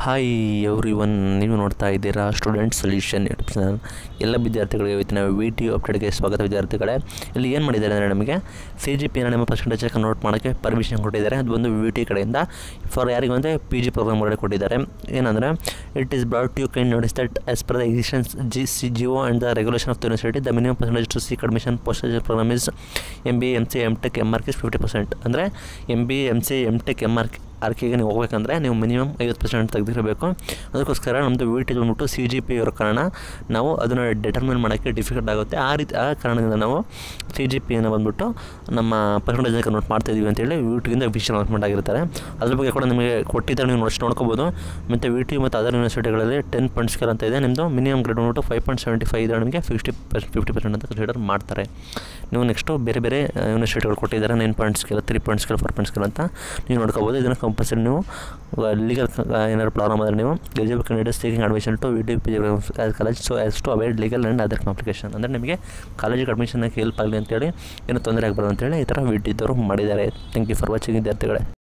hi every one ನೀವು ನೋಡ್ತಾ ಇದ್ದೀರಾ ಸ್ಟೂಡೆಂಟ್ ಸೊಲ್ಯೂಷನ್ ಯೂಟ್ಯೂಬ್ ಚಾನಲ್ ಎಲ್ಲ ವಿದ್ಯಾರ್ಥಿಗಳಿಗೆ ಇವತ್ತಿನ ವಿಡಿಯೋ ಅಪ್ಡೇಟ್ಗೆ ಸ್ವಾಗತ ವಿದ್ಯಾರ್ಥಿಗಳೇ ಇಲ್ಲಿ ಏನು ಮಾಡಿದ್ದಾರೆ ಅಂದರೆ ನಮಗೆ ಸಿ ಜಿ ಪಿನ ನಿಮ್ಮ ಪರ್ಸೆಂಟೇಜ್ ಕನ್ವರ್ಟ್ ಮಾಡೋಕ್ಕೆ ಪರ್ಮಿಷನ್ ಕೊಟ್ಟಿದ್ದಾರೆ ಅದು ಒಂದು ವಿ ಟಿ ಕಡೆಯಿಂದ ಫಾರ್ ಯಾರಿಗೂ ಅಂದರೆ ಪಿ ಜಿ ಪ್ರೋಗ್ರಾಮ್ ಒಳಗಡೆ ಕೊಟ್ಟಿದ್ದಾರೆ ಏನಂದರೆ it is brought you kind notice that as per the existence G C GO and the regulation of the university the minimum percentage to seek admission post program is M B M C M tech M R K fifty percent ಅಂದರೆ M B M C M tech M R ಆರ್ಕೆಗೆ ನೀವು ಹೋಗ್ಬೇಕಂದ್ರೆ ನೀವು minimum ಐವತ್ತು percent ತೆಗೆದಿರಬೇಕು ಅದಕ್ಕೋಸ್ಕರ ನಮ್ಮದು V T ಬಂದ್ಬಿಟ್ಟು ಸಿ ಜಿ ಪಿ ಇರೋ ಕಾರಣ ನಾವು ಅದನ್ನು ಡಿಟರ್ಮಿನ್ ಮಾಡೋಕ್ಕೆ ಡಿಫಿಕಲ್ಟ್ ಆಗುತ್ತೆ ಆ ರೀತಿ ಆ ಕಾರಣದಿಂದ ನಾವು ಸಿ ಜಿ ಪಿಯನ್ನು ಬಂದ್ಬಿಟ್ಟು ನಮ್ಮ ಪರ್ಸೆಂಟೇಜ್ ಕನ್ವರ್ಟ್ ಮಾಡ್ತಾಯಿದ್ದೀವಿ ಅಂತೇಳಿ ವಿ ಟಿಗಿಂದ ಅಫಿಷಿಯಲ್ ಅನೌನ್ಸ್ಮೆಂಟ್ ಆಗಿರ್ತಾರೆ ಅದ್ರ ಬಗ್ಗೆ ಕೂಡ ನಿಮಗೆ ಕೊಟ್ಟಿದ್ದಾರೆ ನೀವು ನೋಡ್ಸ್ ನೋಡ್ಕೋಬೋದು ಮತ್ತು ವಿ ಟಿ ಮತ್ತು ಅದರ್ ಯೂನಿವರ್ಸಿಟಿಗಳಲ್ಲಿ ಟೆನ್ ಪಾಯಿಂಟ್ ಸ್ಕೇಲ್ ಅಂತ ಇದೆ ನಿಮ್ಮದು ಮಿನಿಮಮ್ ಗ್ರೇಡ್ ಬಂದ್ಬಿಟ್ಟು ಫೈವ್ ಪಾಯಿಂಟ್ ಸೆವೆಂಟಿ ಫೈವ್ ಇದ್ದರೆ ನಿಮಗೆ ಫಿಫ್ಟಿ ಪರ್ಸೆಂಟ್ ಫಿಫ್ಟಿ ಪರ್ಸೆಂಟ್ ಅಂತ ಕನ್ಸಿಡರ್ ಮಾಡ್ತಾರೆ ನೀವು ನೆಕ್ಸ್ಟು ಬೇರೆ ಬೇರೆ ಯೂನಿವರ್ಸಿಟಿಗಳು ಕೊಟ್ಟಿದ್ದಾರೆ nine point scale three point scale four point scale ಅಂತ ನೀವು ನೋಡ್ಕೋಬೋದು ಇದನ್ನು ಕಂಪಲ್ಸರಿ ನೀವು ಲೀಗಲ್ ಏನಾದ್ರು ಪ್ರಾಬ್ಲಮ್ ಆದರೆ ನೀವು eligible candidates taking admission to V T P college so as to avoid legal and other complication ಅಂದರೆ ನಿಮಗೆ ಕಾಲೇಜಿಗೆ ಅಡ್ಮಿಷನ್ಗೆ ಹೆಲ್ಪ್ ಆಗಲಿ ಅಂತೇಳಿ ಏನೂ ತೊಂದರೆ ಆಗಬಾರ್ದು ಅಂತೇಳಿ ಈ ಥರ ವಿ ಟಿ ಇದ್ದವರು ಮಾಡಿದ್ದಾರೆ ಥ್ಯಾಂಕ್ ಯು ಫಾರ್ ವಾಚಿಂಗ್ ವಿದ್ಯಾರ್ಥಿಗಳೇ